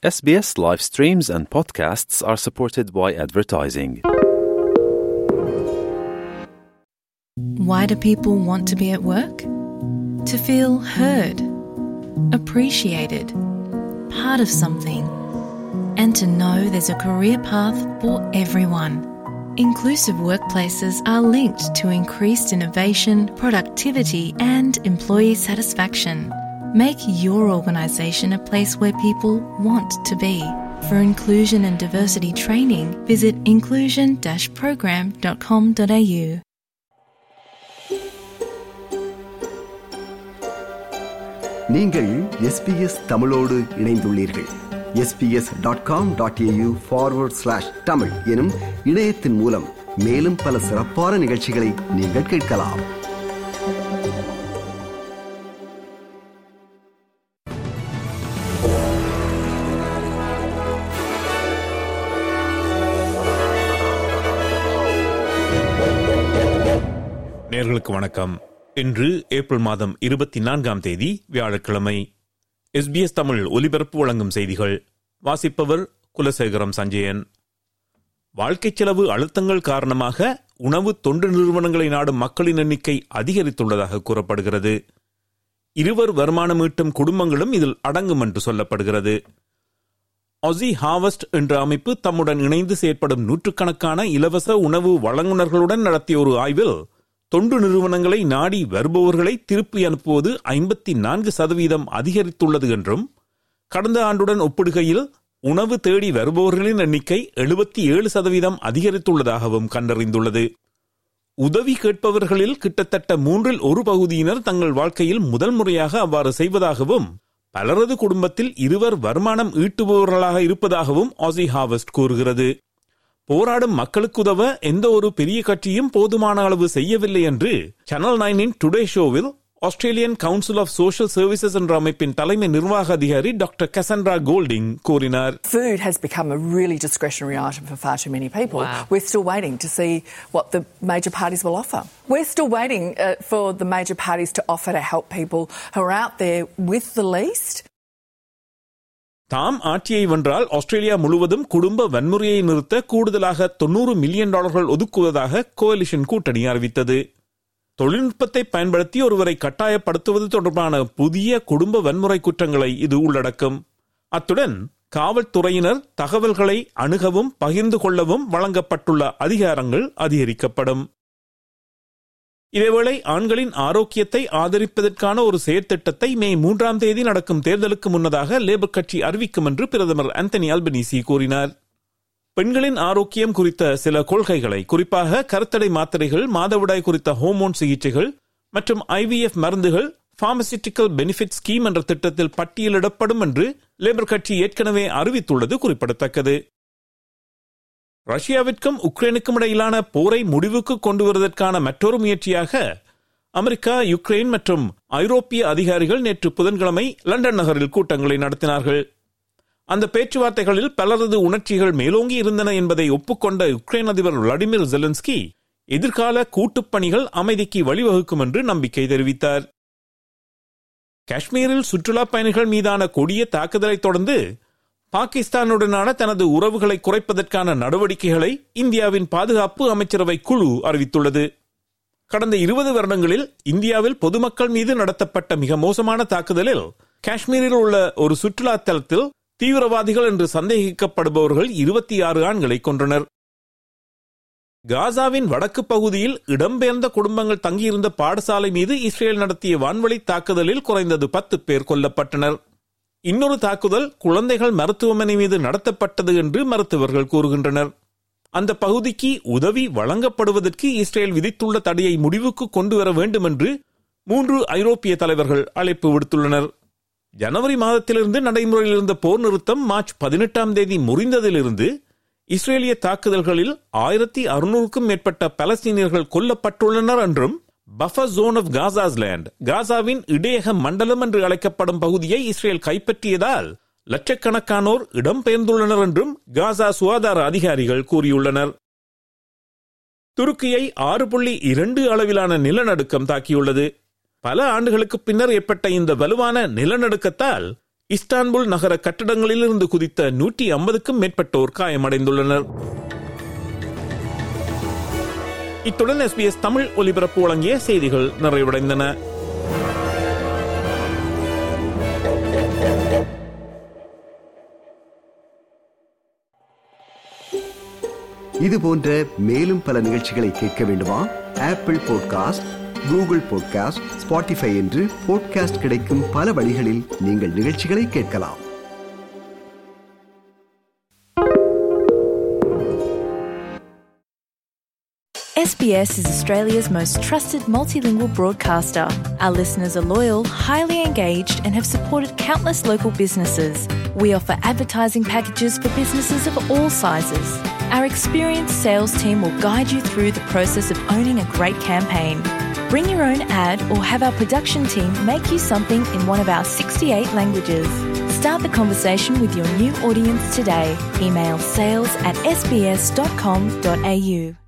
SBS live streams and podcasts are supported by advertising. Why do people want to be at work? To feel heard, appreciated, part of something, and to know there's a career path for everyone. Inclusive workplaces are linked to increased innovation, productivity, and employee satisfaction. Make your organisation a place where people want to be. For inclusion and diversity training, visit inclusion program.com.au. நீங்கள் SBS தமிழோடு இணைந்துள்ளீர்கள் SBS dot com dot AU forward slash Tamil எனும் இணையத்தின் மூலம் மேலும் பல சிறப்பான நிகழ்ச்சிகளை நீங்கள் கேட்கலாம் நேர்களுக்கு வணக்கம் இன்று ஏப்ரல் மாதம் இருபத்தி நான்காம் தேதி வியாழக்கிழமை எஸ்பிஎஸ் தமிழ் ஒலிபரப்பு வழங்கும் செய்திகள் வாசிப்பவர் குலசேகரம் சஞ்சயன் வாழ்க்கை செலவு அழுத்தங்கள் காரணமாக உணவு தொண்டு நிறுவனங்களை நாடும் மக்களின் எண்ணிக்கை அதிகரித்துள்ளதாக கூறப்படுகிறது இருவர் வருமானம் ஈட்டும் குடும்பங்களும் இதில் அடங்கும் என்று சொல்லப்படுகிறது ஒசி ஹாவஸ்ட் என்ற அமைப்பு தம்முடன் இணைந்து செயற்படும் நூற்றுக்கணக்கான இலவச உணவு வழங்குனர்களுடன் நடத்திய ஒரு ஆய்வில் தொண்டு நிறுவனங்களை நாடி வருபவர்களை திருப்பி அனுப்புவது ஐம்பத்தி நான்கு சதவீதம் அதிகரித்துள்ளது என்றும் கடந்த ஆண்டுடன் ஒப்பிடுகையில் உணவு தேடி வருபவர்களின் எண்ணிக்கை எழுபத்தி ஏழு சதவீதம் அதிகரித்துள்ளதாகவும் கண்டறிந்துள்ளது உதவி கேட்பவர்களில் கிட்டத்தட்ட மூன்றில் ஒரு பகுதியினர் தங்கள் வாழ்க்கையில் முதல் முறையாக அவ்வாறு செய்வதாகவும் பலரது குடும்பத்தில் இருவர் வருமானம் ஈட்டுபவர்களாக இருப்பதாகவும் ஆசி ஹாவஸ்ட் கூறுகிறது போராடும் மக்களுக்கு உதவ எந்த ஒரு பெரிய கட்சியும் போதுமான அளவு செய்யவில்லை என்று சேனல் நைனின் டுடே ஷோவில் Australian Council of Social Services என்ற அமைப்பின் தலைமை நிர்வாக அதிகாரி டாக்டர் கசன்ரா கோல்டிங் கூறினார் Food has become a really discretionary item for far too many people. We're still waiting to see what the major parties will offer. We're still waiting uh, for the major parties to offer to help people who are out there with the least. தாம் ஆட்சியை வென்றால் Australia முழுவதும் குடும்ப வன்முறையை நிறுத்த கூடுதலாக தொன்னூறு million டாலர்கள் ஒதுக்குவதாக கோலிஷன் கூட்டணி அறிவித்தது தொழில்நுட்பத்தை பயன்படுத்தி ஒருவரை கட்டாயப்படுத்துவது தொடர்பான புதிய குடும்ப வன்முறை குற்றங்களை இது உள்ளடக்கும் அத்துடன் காவல்துறையினர் தகவல்களை அணுகவும் பகிர்ந்து கொள்ளவும் வழங்கப்பட்டுள்ள அதிகாரங்கள் அதிகரிக்கப்படும் இதேவேளை ஆண்களின் ஆரோக்கியத்தை ஆதரிப்பதற்கான ஒரு செயற்திட்டத்தை மே மூன்றாம் தேதி நடக்கும் தேர்தலுக்கு முன்னதாக லேபர் கட்சி அறிவிக்கும் என்று பிரதமர் ஆந்தனி அல்பனீசி கூறினார் பெண்களின் ஆரோக்கியம் குறித்த சில கொள்கைகளை குறிப்பாக கருத்தடை மாத்திரைகள் மாதவிடாய் குறித்த ஹோமோன் சிகிச்சைகள் மற்றும் ஐவிஎஃப் மருந்துகள் பார்மசிட்டிக்கல் பெனிஃபிட் ஸ்கீம் என்ற திட்டத்தில் பட்டியலிடப்படும் என்று லேபர் கட்சி ஏற்கனவே அறிவித்துள்ளது குறிப்பிடத்தக்கது ரஷ்யாவிற்கும் உக்ரைனுக்கும் இடையிலான போரை முடிவுக்கு கொண்டு வருவதற்கான மற்றொரு முயற்சியாக அமெரிக்கா யுக்ரைன் மற்றும் ஐரோப்பிய அதிகாரிகள் நேற்று புதன்கிழமை லண்டன் நகரில் கூட்டங்களை நடத்தினார்கள் அந்த பேச்சுவார்த்தைகளில் பலரது உணர்ச்சிகள் மேலோங்கி இருந்தன என்பதை ஒப்புக்கொண்ட உக்ரைன் அதிபர் விளாடிமிர் ஜெலன்ஸ்கி எதிர்கால கூட்டுப் பணிகள் அமைதிக்கு வழிவகுக்கும் என்று நம்பிக்கை தெரிவித்தார் காஷ்மீரில் சுற்றுலா பயணிகள் மீதான கொடிய தாக்குதலை தொடர்ந்து பாகிஸ்தானுடனான தனது உறவுகளை குறைப்பதற்கான நடவடிக்கைகளை இந்தியாவின் பாதுகாப்பு அமைச்சரவை குழு அறிவித்துள்ளது கடந்த இருபது வருடங்களில் இந்தியாவில் பொதுமக்கள் மீது நடத்தப்பட்ட மிக மோசமான தாக்குதலில் காஷ்மீரில் உள்ள ஒரு சுற்றுலா தலத்தில் தீவிரவாதிகள் என்று சந்தேகிக்கப்படுபவர்கள் இருபத்தி ஆறு ஆண்களை கொன்றனர் காசாவின் வடக்கு பகுதியில் இடம்பெயர்ந்த குடும்பங்கள் தங்கியிருந்த பாடசாலை மீது இஸ்ரேல் நடத்திய வான்வழி தாக்குதலில் குறைந்தது பத்து பேர் கொல்லப்பட்டனர் இன்னொரு தாக்குதல் குழந்தைகள் மருத்துவமனை மீது நடத்தப்பட்டது என்று மருத்துவர்கள் கூறுகின்றனர் அந்த பகுதிக்கு உதவி வழங்கப்படுவதற்கு இஸ்ரேல் விதித்துள்ள தடையை முடிவுக்கு கொண்டு வர வேண்டும் என்று மூன்று ஐரோப்பிய தலைவர்கள் அழைப்பு விடுத்துள்ளனர் ஜனவரி மாதத்திலிருந்து நடைமுறையில் இருந்த போர் நிறுத்தம் மார்ச் பதினெட்டாம் தேதி முறிந்ததிலிருந்து இஸ்ரேலிய தாக்குதல்களில் ஆயிரத்தி அறுநூறுக்கும் மேற்பட்ட பலஸ்தீனியர்கள் கொல்லப்பட்டுள்ளனர் என்றும் buffer zone of Gaza's land காசாவின் இடையக மண்டலம் என்று அழைக்கப்படும் பகுதியை இஸ்ரேல் கைப்பற்றியதால் லட்சக்கணக்கானோர் இடம்பெயர்ந்துள்ளனர் என்றும் காசா சுகாதார அதிகாரிகள் கூறியுள்ளனர் துருக்கியை ஆறு புள்ளி இரண்டு அளவிலான நிலநடுக்கம் தாக்கியுள்ளது பல ஆண்டுகளுக்கு பின்னர் ஏற்பட்ட இந்த வலுவான நிலநடுக்கத்தால் இஸ்தான்புல் நகர கட்டடங்களிலிருந்து குதித்த நூற்றி ஐம்பதுக்கும் மேற்பட்டோர் காயமடைந்துள்ளனர் இத்துடன் எஸ்பிஎஸ் தமிழ் ஒலிபரப்பு வழங்கிய செய்திகள் நிறைவடைந்தன இது போன்ற மேலும் பல நிகழ்ச்சிகளை கேட்க வேண்டுமா Apple podcast Google podcast Spotify என்று பாட்காஸ்ட் கிடைக்கும் பல வழிகளில் நீங்கள் நிகழ்ச்சிகளை கேட்கலாம் SBS is Australia's most trusted multilingual broadcaster. Our listeners are loyal, highly engaged, and have supported countless local businesses. We offer advertising packages for businesses of all sizes. Our experienced sales team will guide you through the process of owning a great campaign. Bring your own ad or have our production team make you something in one of our 68 languages. Start the conversation with your new audience today. Email sales at sbs.com.au.